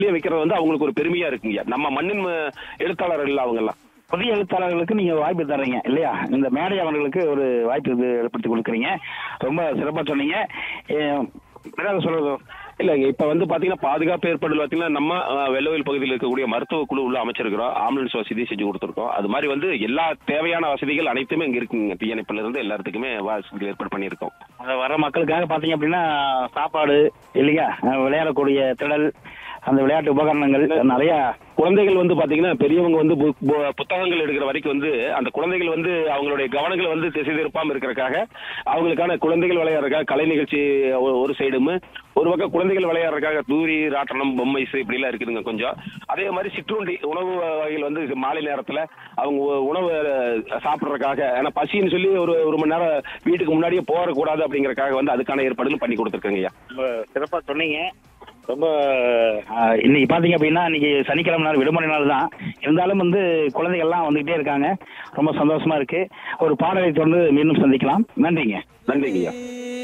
வைக்கிறது வந்து அவங்களுக்கு ஒரு பெருமையா இருக்குங்க நம்ம மண்ணின் ம- எழுத்தாளர்கள் இல்ல அவங்க எல்லாம் புதிய எழுத்தாளர்களுக்கு நீங்க வாய்ப்பு தர்றீங்க இல்லையா இந்த மேடை அவர்களுக்கு ஒரு வாய்ப்பு இது ஏற்படுத்தி கொடுக்குறீங்க ரொம்ப சிறப்பா சொன்னீங்க அஹ், ஏதாவது சொல்றது இல்ல இப்ப வந்து பாத்தீங்கன்னா பாதுகாப்பு ஏற்பாடு பாத்தீங்கன்னா நம்ம அஹ், வெள்ளவயல் பகுதியில் இருக்கக்கூடிய மருத்துவ குழு உள்ள அமைச்சிருக்கிறோம் ஆம்புலன்ஸ் வசதி செஞ்சு கொடுத்துருக்கோம் அது மாதிரி வந்து எல்லா தேவையான வசதிகள் அனைத்துமே இங்க இருக்குங்க தீயணைப்புல இருந்து எல்லாத்துக்குமே வசதிகள் ஏற்பாடு பண்ணியிருக்கோம் அங்க வர மக்களுக்காக பாத்தீங்க அப்படின்னா சாப்பாடு இல்லையா அஹ், விளையாடக்கூடிய திடல் அந்த விளையாட்டு உபகரணங்கள் நிறைய குழந்தைகள் வந்து பாத்தீங்கன்னா பெரியவங்க வந்து பு- பு- புத்தகங்கள் எடுக்கிற வரைக்கும் வந்து அந்த குழந்தைகள் வந்து அவங்களுடைய கவனங்களை வந்து திசை திருப்பாம இருக்கிறதுக்காக அவங்களுக்கான குழந்தைகள் விளையாடுறதுக்காக கலை நிகழ்ச்சி ஒ- ஒரு சைடும் ஒரு பக்கம் குழந்தைகள் விளையாடுறதுக்காக தூரி ராட்டனம் பொம்மைஸ் இப்படி எல்லாம் இருக்குதுங்க கொஞ்சம் அதே மாதிரி சிற்றுண்டி உணவு வகைகள் வந்து இது மாலை நேரத்துல அவங்க உ- உணவு அஹ், சாப்பிடுறதுக்காக ஏன்னா பசின்னு சொல்லி ஒரு ஒரு மணி நேரம் வீட்டுக்கு முன்னாடியே போறக்கூடாது அப்படிங்கறதுக்காக வந்து அதுக்கான ஏற்பாடுகள் பண்ணி கொடுத்துருக்கேங்க ஐயா ரொம்ப சிறப்பா சொன்னீங்க ரொம்ப அஹ், இன்னைக்கு பாத்தீங்க அப்படின்னா இன்னைக்கு சனிக்கிழமை நாள் விடுமுறை நாள் தான் இருந்தாலும் வந்து குழந்தைகள்லாம் வந்துகிட்டே இருக்காங்க ரொம்ப சந்தோஷமா இருக்கு ஒரு பாடலை தொடர்ந்து மீண்டும் சந்திக்கலாம் நன்றிங்க நன்றிங்க ஐயா